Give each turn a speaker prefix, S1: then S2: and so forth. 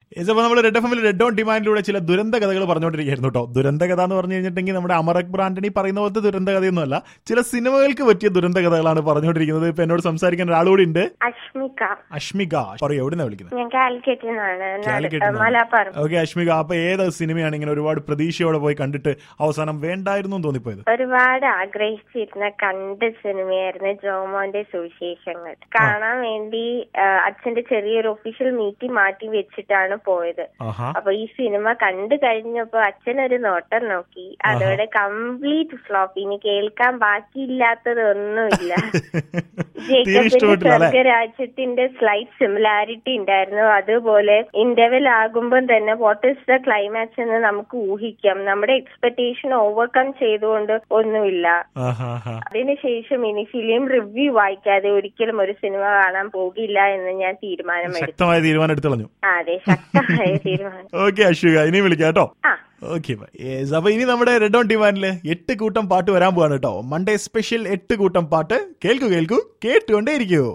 S1: അപ്പോൾ നമ്മൾ red F എമ്മിൽ റെഡ് ഓൺ ഡിമാൻഡിലൂടെ ചില ദുരന്ത കഥകൾ പറഞ്ഞുകൊണ്ടിരിക്കുകയായിരുന്നു കേട്ടോ ദുരന്ത കഥ എന്ന് പറഞ്ഞു കഴിഞ്ഞിട്ടുണ്ടെങ്കിൽ നമ്മുടെ അമർ അക്ബർ ആന്റണി പറയുന്ന പോലത്തെ ദുരന്ത കഥയൊന്നുമല്ല ചില സിനിമകൾക്ക് പറ്റിയ ദുരന്ത കഥകളാണ് പറഞ്ഞുകൊണ്ടിരിക്കുന്നത് ഇപ്പൊ എന്നോട് സംസാരിക്കാൻ ഒരാളുകൂടി ഉണ്ട്
S2: അഷ്മിക
S1: അഷ്മിക പറയൂ എവിടുന്ന വിളിക്കുന്നത്
S2: ഞാൻ കാലിക്കറ്റിൽ നിന്നാണ്
S1: കാലിക്കറ്റിൽ
S2: മലപ്പുറം
S1: ഓക്കെ അഷ്മിക അപ്പൊ ഏത് സിനിമയാണ് ഇങ്ങനെ ഒരുപാട് പ്രതീക്ഷയോടെ പോയി കണ്ടിട്ട് അവസാനം വേണ്ടായിരുന്നു എന്ന് തോന്നിപ്പോയത്
S2: ഒരുപാട് ആഗ്രഹിച്ചിരുന്ന കണ്ട സിനിമയായിരുന്നു ജോമോന്റെ സുവിശേഷങ്ങൾ കാണാൻ വേണ്ടി ആ, അച്ഛന്റെ ചെറിയൊരു ഒഫീഷ്യൽ മീറ്റിംഗ് മാറ്റി വെച്ചിട്ടാണ് പോയത്
S1: ആഹാ
S2: അപ്പൊ ഈ സിനിമ കണ്ടു കഴിഞ്ഞപ്പോ അച്ഛൻ ഒരു നോട്ടം നോക്കി അതോടെ കംപ്ലീറ്റ് ഫ്ലോപ്പ് ഇനി കേൾക്കാൻ ബാക്കിയില്ലാത്തതൊന്നുമില്ല
S1: തീരെ
S2: ജേക്കബിന്റെ
S1: ഇഷ്ടപ്പെട്ടില്ല അല്ലെ
S2: സ്വർഗരാജ്യത്തിന്റെ സ്ലൈറ്റ് സിമിലാരിറ്റി ഉണ്ടായിരുന്നു അതുപോലെ ഇന്റർവെൽ ആകുമ്പോൾ തന്നെ വാട്ട് ഇസ് ദ ക്ലൈമാക്സ് എന്ന് നമുക്ക് ഊഹിക്കാം നമ്മുടെ എക്സ്പെക്ടേഷൻ ഓവർകം ചെയ്തുകൊണ്ട് ഒന്നുമില്ല
S1: ആഹാ ആഹാ
S2: അതിനുശേഷം ഇനി ഫിലിം റിവ്യൂ വായിക്കാതെ ഒരിക്കലും ഒരു സിനിമ കാണാൻ പോകില്ല എന്ന് ഞാൻ തീരുമാനമെടുത്തു
S1: ശക്തമായ തീരുമാനം എടുത്തു കളഞ്ഞു
S2: ആ, അതെ ശക്തമായ തീരുമാനം
S1: ഓക്കെ അശ്വിക ഇനി വിളിക്കാം കേട്ടോ
S2: ആ
S1: ഓക്കെ അപ്പൊ ഇനി നമ്മുടെ റെഡ് ഓൺ ഡിമാൻഡില് എട്ട് കൂട്ടം പാട്ട് വരാൻ പോവാണ് കേട്ടോ മൺഡേ സ്പെഷ്യൽ എട്ട് കൂട്ടം പാട്ട് കേൾക്കൂ കേൾക്കൂ കേട്ടുകൊണ്ടേ ഇരിക്കൂ